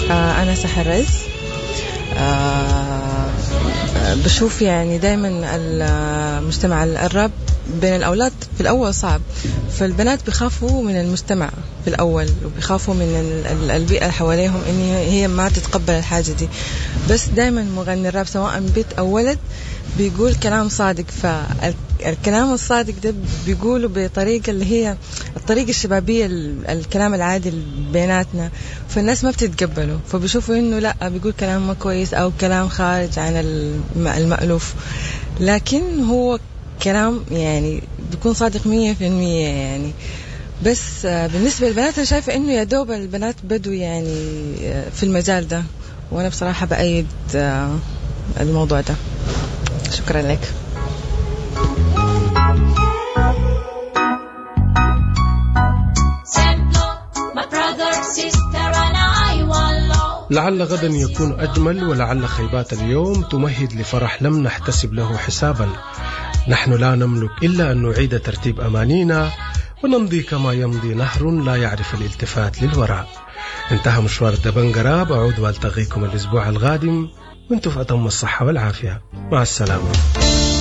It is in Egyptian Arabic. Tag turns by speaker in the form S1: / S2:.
S1: آه أنا سحر رز آه بشوف يعني دائما المجتمع الراب بين الأولاد في الأول صعب فالبنات بيخافوا من المجتمع في الأول وبيخافوا من البيئة اللي حواليهم إن هي ما تتقبل الحاجة دي بس دائما مغني الراب سواء بنت أو ولد بيقول كلام صادق فالكلام الصادق ده بيقوله بطريقة اللي هي الطريقة الشبابية الكلام العادي بيناتنا فالناس ما بتتقبله فبيشوفوا انه لا بيقول كلام ما كويس او كلام خارج عن المألوف لكن هو كلام يعني بيكون صادق مية في المية يعني بس بالنسبة للبنات أنا شايفة إنه يا دوب البنات بدوا يعني في المجال ده وأنا بصراحة بأيد الموضوع ده شكرا لك
S2: لعل غدا يكون أجمل ولعل خيبات اليوم تمهد لفرح لم نحتسب له حسابا نحن لا نملك إلا أن نعيد ترتيب أمانينا ونمضي كما يمضي نهر لا يعرف الالتفات للوراء انتهى مشوار الدبنجرة بعود والتقيكم الأسبوع القادم وانتم في أتم الصحة والعافية مع السلامة